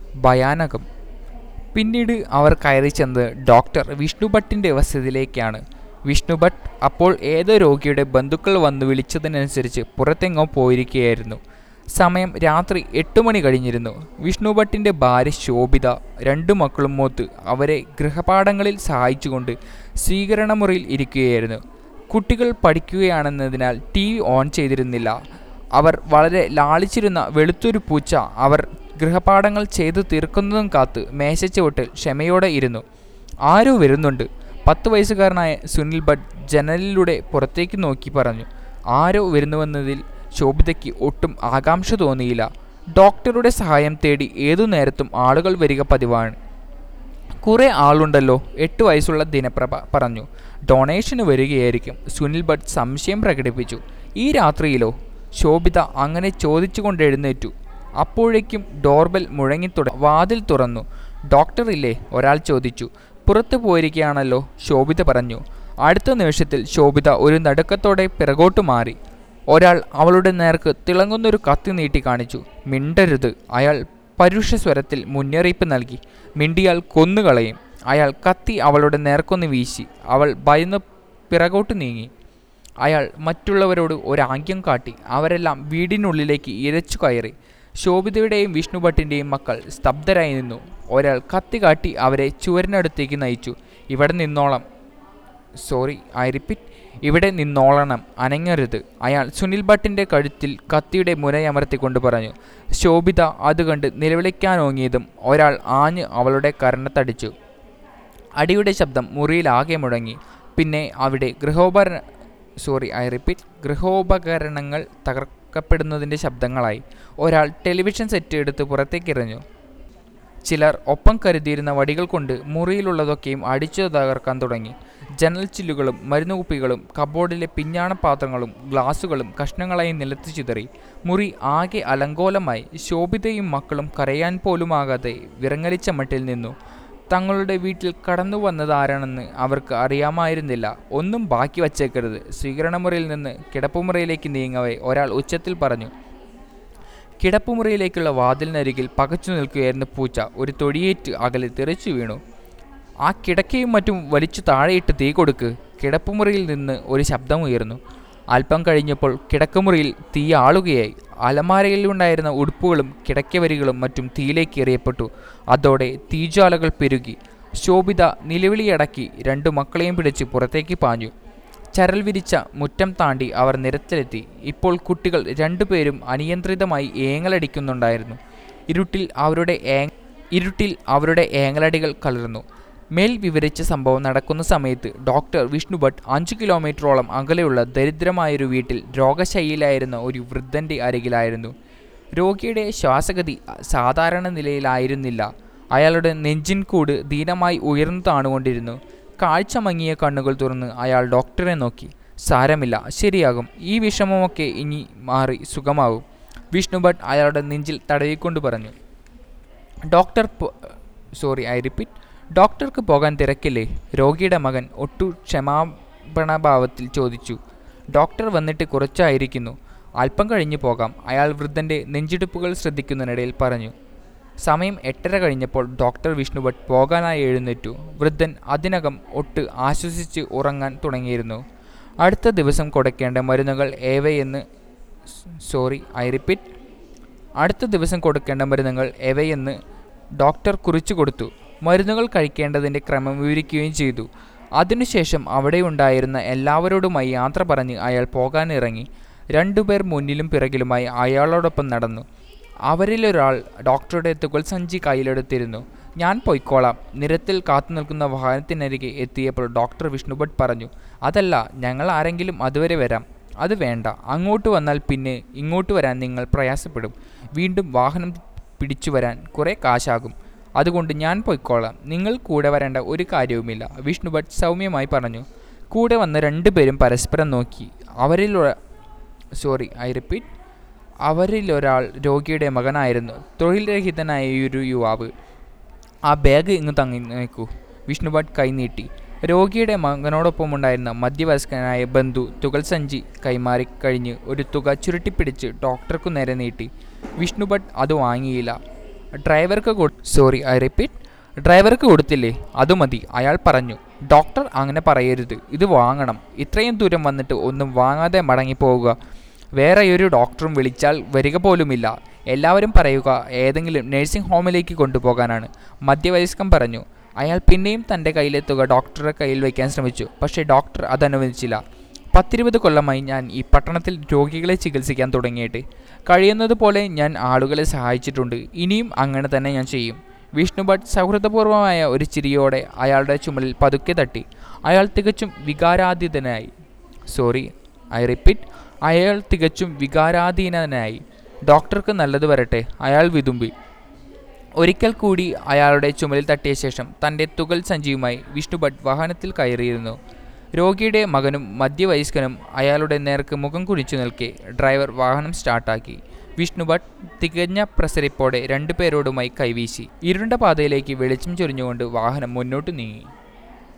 ഭയാനകം പിന്നീട് അവർ കയറി ചെന്നത് ഡോക്ടർ വിഷ്ണു ഭട്ടിൻ്റെ വസതിയിലേക്കാണ് വിഷ്ണു ഭട്ട് അപ്പോൾ ഏതോ രോഗിയുടെ ബന്ധുക്കൾ വന്ന് വിളിച്ചതിനനുസരിച്ച് പുറത്തെങ്ങോ പോയിരിക്കുകയായിരുന്നു സമയം രാത്രി എട്ട് മണി കഴിഞ്ഞിരുന്നു വിഷ്ണു ഭട്ടിൻ്റെ ഭാര്യ ശോഭിത രണ്ടു മക്കളും മോത്ത് അവരെ ഗൃഹപാഠങ്ങളിൽ സഹായിച്ചുകൊണ്ട് സ്വീകരണമുറിയിൽ ഇരിക്കുകയായിരുന്നു കുട്ടികൾ പഠിക്കുകയാണെന്നതിനാൽ ടി വി ഓൺ ചെയ്തിരുന്നില്ല അവർ വളരെ ലാളിച്ചിരുന്ന വെളുത്തൊരു പൂച്ച അവർ ഗൃഹപാഠങ്ങൾ ചെയ്തു തീർക്കുന്നതും കാത്ത് മേശച്ചുവട്ടിൽ ക്ഷമയോടെ ഇരുന്നു ആരോ വരുന്നുണ്ട് പത്ത് വയസ്സുകാരനായ സുനിൽ ഭട്ട് ജനലിലൂടെ പുറത്തേക്ക് നോക്കി പറഞ്ഞു ആരോ വരുന്നുവെന്നതിൽ ശോഭിതയ്ക്ക് ഒട്ടും ആകാംക്ഷ തോന്നിയില്ല ഡോക്ടറുടെ സഹായം തേടി ഏതു നേരത്തും ആളുകൾ വരിക പതിവാണ് കുറേ ആളുണ്ടല്ലോ എട്ട് വയസ്സുള്ള ദിനപ്രഭ പറഞ്ഞു ഡൊണേഷന് വരികയായിരിക്കും സുനിൽ ഭട്ട് സംശയം പ്രകടിപ്പിച്ചു ഈ രാത്രിയിലോ ശോഭിത അങ്ങനെ ചോദിച്ചുകൊണ്ട് എഴുന്നേറ്റു അപ്പോഴേക്കും ഡോർബെൽ മുഴങ്ങിത്തുട വാതിൽ തുറന്നു ഡോക്ടർ ഇല്ലേ ഒരാൾ ചോദിച്ചു പുറത്തു പോയിരിക്കുകയാണല്ലോ ശോഭിത പറഞ്ഞു അടുത്ത നിമിഷത്തിൽ ശോഭിത ഒരു നടുക്കത്തോടെ പിറകോട്ട് മാറി ഒരാൾ അവളുടെ നേർക്ക് തിളങ്ങുന്നൊരു കത്തി നീട്ടി കാണിച്ചു മിണ്ടരുത് അയാൾ പരുഷ സ്വരത്തിൽ മുന്നറിയിപ്പ് നൽകി മിണ്ടിയാൽ കൊന്നുകളയും അയാൾ കത്തി അവളുടെ നേർക്കൊന്ന് വീശി അവൾ ഭയന്ന് പിറകോട്ട് നീങ്ങി അയാൾ മറ്റുള്ളവരോട് ഒരാംഗ്യം കാട്ടി അവരെല്ലാം വീടിനുള്ളിലേക്ക് ഇരച്ചു കയറി ശോഭിതയുടെയും വിഷ്ണുഭട്ടിൻ്റെയും മക്കൾ സ്തബ്ധരായി നിന്നു ഒരാൾ കത്തി കാട്ടി അവരെ ചുവരിനടുത്തേക്ക് നയിച്ചു ഇവിടെ നിന്നോളം സോറി ഐ റിപ്പീറ്റ് ഇവിടെ നിന്നോളണം അനങ്ങരുത് അയാൾ സുനിൽ ഭട്ടിൻ്റെ കഴുത്തിൽ കത്തിയുടെ മുനയമർത്തിക്കൊണ്ട് പറഞ്ഞു ശോഭിത അത് കണ്ട് നിലവിളിക്കാനോങ്ങിയതും ഒരാൾ ആഞ്ഞ് അവളുടെ കരണത്തടിച്ചു അടിയുടെ ശബ്ദം മുറിയിലാകെ മുടങ്ങി പിന്നെ അവിടെ ഗൃഹോപകരണ സോറി ഐ റിപ്പീറ്റ് ഗൃഹോപകരണങ്ങൾ തകർക്കപ്പെടുന്നതിൻ്റെ ശബ്ദങ്ങളായി ഒരാൾ ടെലിവിഷൻ സെറ്റ് എടുത്ത് പുറത്തേക്കെറിഞ്ഞു ചിലർ ഒപ്പം കരുതിയിരുന്ന വടികൾ കൊണ്ട് മുറിയിലുള്ളതൊക്കെയും അടിച്ചു തകർക്കാൻ തുടങ്ങി ജനൽ ചില്ലുകളും മരുന്നുകുപ്പികളും കബോർഡിലെ പിഞ്ഞാണ പാത്രങ്ങളും ഗ്ലാസുകളും കഷ്ണങ്ങളായി നിലത്ത് ചിതറി മുറി ആകെ അലങ്കോലമായി ശോഭിതയും മക്കളും കരയാൻ പോലുമാകാതെ വിറങ്ങലിച്ച മട്ടിൽ നിന്നു തങ്ങളുടെ വീട്ടിൽ കടന്നു വന്നതാരാണെന്ന് അവർക്ക് അറിയാമായിരുന്നില്ല ഒന്നും ബാക്കി വച്ചേക്കരുത് സ്വീകരണമുറിയിൽ നിന്ന് കിടപ്പുമുറിയിലേക്ക് നീങ്ങവേ ഒരാൾ ഉച്ചത്തിൽ പറഞ്ഞു കിടപ്പുമുറിയിലേക്കുള്ള വാതിലിനരികിൽ പകച്ചു നിൽക്കുകയായിരുന്ന പൂച്ച ഒരു തൊടിയേറ്റ് അകലെ തെറിച്ചു വീണു ആ കിടക്കയും മറ്റും വലിച്ചു താഴെയിട്ട് തീ കൊടുക്ക് കിടപ്പുമുറിയിൽ നിന്ന് ഒരു ശബ്ദമുയർന്നു അല്പം കഴിഞ്ഞപ്പോൾ കിടക്കമുറിയിൽ തീ ആളുകയായി അലമാരയിലുണ്ടായിരുന്ന ഉടുപ്പുകളും കിടക്കവരികളും മറ്റും തീയിലേക്ക് എറിയപ്പെട്ടു അതോടെ തീജ്വാലകൾ പെരുകി ശോഭിത നിലവിളിയടക്കി രണ്ടു മക്കളെയും പിടിച്ച് പുറത്തേക്ക് പാഞ്ഞു ചരൽ വിരിച്ച മുറ്റം താണ്ടി അവർ നിരത്തിലെത്തി ഇപ്പോൾ കുട്ടികൾ രണ്ടുപേരും അനിയന്ത്രിതമായി ഏങ്ങലടിക്കുന്നുണ്ടായിരുന്നു ഇരുട്ടിൽ അവരുടെ ഏ ഇരുട്ടിൽ അവരുടെ ഏങ്ങലടികൾ കലർന്നു മേൽ വിവരിച്ച സംഭവം നടക്കുന്ന സമയത്ത് ഡോക്ടർ വിഷ്ണു ഭട്ട് അഞ്ചു കിലോമീറ്ററോളം അകലെയുള്ള ദരിദ്രമായൊരു വീട്ടിൽ രോഗശൈലിയിലായിരുന്ന ഒരു വൃദ്ധൻ്റെ അരികിലായിരുന്നു രോഗിയുടെ ശ്വാസഗതി സാധാരണ നിലയിലായിരുന്നില്ല അയാളുടെ നെഞ്ചിൻ കൂട് ദീനമായി ഉയർന്നു താണുകൊണ്ടിരുന്നു കാഴ്ച മങ്ങിയ കണ്ണുകൾ തുറന്ന് അയാൾ ഡോക്ടറെ നോക്കി സാരമില്ല ശരിയാകും ഈ വിഷമമൊക്കെ ഇനി മാറി സുഖമാവും വിഷ്ണു ഭട്ട് അയാളുടെ നെഞ്ചിൽ തടവിക്കൊണ്ട് പറഞ്ഞു ഡോക്ടർ സോറി ഐ റിപ്പീറ്റ് ഡോക്ടർക്ക് പോകാൻ തിരക്കില്ലേ രോഗിയുടെ മകൻ ഒട്ടു ക്ഷമാപണഭാവത്തിൽ ചോദിച്ചു ഡോക്ടർ വന്നിട്ട് കുറച്ചായിരിക്കുന്നു അല്പം കഴിഞ്ഞു പോകാം അയാൾ വൃദ്ധൻ്റെ നെഞ്ചിടിപ്പുകൾ ശ്രദ്ധിക്കുന്നതിനിടയിൽ പറഞ്ഞു സമയം എട്ടര കഴിഞ്ഞപ്പോൾ ഡോക്ടർ വിഷ്ണുഭട്ട് പോകാനായി എഴുന്നേറ്റു വൃദ്ധൻ അതിനകം ഒട്ട് ആശ്വസിച്ച് ഉറങ്ങാൻ തുടങ്ങിയിരുന്നു അടുത്ത ദിവസം കൊടുക്കേണ്ട മരുന്നുകൾ ഏവയെന്ന് സോറി ഐ റിപ്പീറ്റ് അടുത്ത ദിവസം കൊടുക്കേണ്ട മരുന്നുകൾ എവയെന്ന് ഡോക്ടർ കുറിച്ചു കൊടുത്തു മരുന്നുകൾ കഴിക്കേണ്ടതിൻ്റെ ക്രമം വിവരിക്കുകയും ചെയ്തു അതിനുശേഷം അവിടെയുണ്ടായിരുന്ന എല്ലാവരോടുമായി യാത്ര പറഞ്ഞ് അയാൾ പോകാനിറങ്ങി രണ്ടുപേർ മുന്നിലും പിറകിലുമായി അയാളോടൊപ്പം നടന്നു അവരിലൊരാൾ ഡോക്ടറുടെ തുകൽ സഞ്ചി കയ്യിലെടുത്തിരുന്നു ഞാൻ പൊയ്ക്കോളാം നിരത്തിൽ കാത്തു നിൽക്കുന്ന വാഹനത്തിനരികെ എത്തിയപ്പോൾ ഡോക്ടർ വിഷ്ണുഭട്ട് പറഞ്ഞു അതല്ല ഞങ്ങൾ ആരെങ്കിലും അതുവരെ വരാം അത് വേണ്ട അങ്ങോട്ട് വന്നാൽ പിന്നെ ഇങ്ങോട്ട് വരാൻ നിങ്ങൾ പ്രയാസപ്പെടും വീണ്ടും വാഹനം പിടിച്ചു വരാൻ കുറേ കാശാകും അതുകൊണ്ട് ഞാൻ പൊയ്ക്കോളാം നിങ്ങൾ കൂടെ വരേണ്ട ഒരു കാര്യവുമില്ല വിഷ്ണുഭട്ട് സൗമ്യമായി പറഞ്ഞു കൂടെ വന്ന രണ്ടുപേരും പരസ്പരം നോക്കി അവരിൽ സോറി ഐ റിപ്പീറ്റ് അവരിലൊരാൾ രോഗിയുടെ മകനായിരുന്നു തൊഴിൽ രഹിതനായ ഒരു യുവാവ് ആ ബാഗ് ഇങ്ങ് തങ്ങി നിൽക്കൂ വിഷ്ണുഭട്ട് കൈനീട്ടി രോഗിയുടെ മകനോടൊപ്പം ഉണ്ടായിരുന്ന മധ്യവയസ്കനായ ബന്ധു തുകൽ സഞ്ചി കൈമാറി കഴിഞ്ഞ് ഒരു തുക ചുരുട്ടിപ്പിടിച്ച് ഡോക്ടർക്കു നേരെ നീട്ടി വിഷ്ണുഭട്ട് അത് വാങ്ങിയില്ല ഡ്രൈവർക്ക് സോറി ഐ റിപ്പീറ്റ് ഡ്രൈവർക്ക് കൊടുത്തില്ലേ അത് മതി അയാൾ പറഞ്ഞു ഡോക്ടർ അങ്ങനെ പറയരുത് ഇത് വാങ്ങണം ഇത്രയും ദൂരം വന്നിട്ട് ഒന്നും വാങ്ങാതെ മടങ്ങിപ്പോവുക വേറെ ഒരു ഡോക്ടറും വിളിച്ചാൽ വരിക പോലുമില്ല എല്ലാവരും പറയുക ഏതെങ്കിലും നഴ്സിംഗ് ഹോമിലേക്ക് കൊണ്ടുപോകാനാണ് മധ്യവയസ്കൻ പറഞ്ഞു അയാൾ പിന്നെയും തൻ്റെ കയ്യിലെ തുക ഡോക്ടറുടെ കയ്യിൽ വയ്ക്കാൻ ശ്രമിച്ചു പക്ഷേ ഡോക്ടർ അത് അനുവദിച്ചില്ല പത്തിരുപത് കൊല്ലമായി ഞാൻ ഈ പട്ടണത്തിൽ രോഗികളെ ചികിത്സിക്കാൻ തുടങ്ങിയിട്ട് കഴിയുന്നത് പോലെ ഞാൻ ആളുകളെ സഹായിച്ചിട്ടുണ്ട് ഇനിയും അങ്ങനെ തന്നെ ഞാൻ ചെയ്യും വിഷ്ണു ഭട്ട് സൗഹൃദപൂർവമായ ഒരു ചിരിയോടെ അയാളുടെ ചുമലിൽ പതുക്കെ തട്ടി അയാൾ തികച്ചും വികാരാതീതനായി സോറി ഐ റിപ്പീറ്റ് അയാൾ തികച്ചും വികാരാധീനനായി ഡോക്ടർക്ക് നല്ലത് വരട്ടെ അയാൾ വിതുമ്പി ഒരിക്കൽ കൂടി അയാളുടെ ചുമലിൽ തട്ടിയ ശേഷം തൻ്റെ തുകൽ സഞ്ചിയുമായി വിഷ്ണു ഭട്ട് വാഹനത്തിൽ കയറിയിരുന്നു രോഗിയുടെ മകനും മധ്യവയസ്കനും അയാളുടെ നേർക്ക് മുഖം കുനിച്ചു നിൽക്കെ ഡ്രൈവർ വാഹനം സ്റ്റാർട്ടാക്കി വിഷ്ണു ഭട്ട് തികഞ്ഞ പ്രസരിപ്പോടെ രണ്ടുപേരോടുമായി കൈവീശി ഇരുണ്ട പാതയിലേക്ക് വെളിച്ചം ചൊരിഞ്ഞുകൊണ്ട് വാഹനം മുന്നോട്ട് നീങ്ങി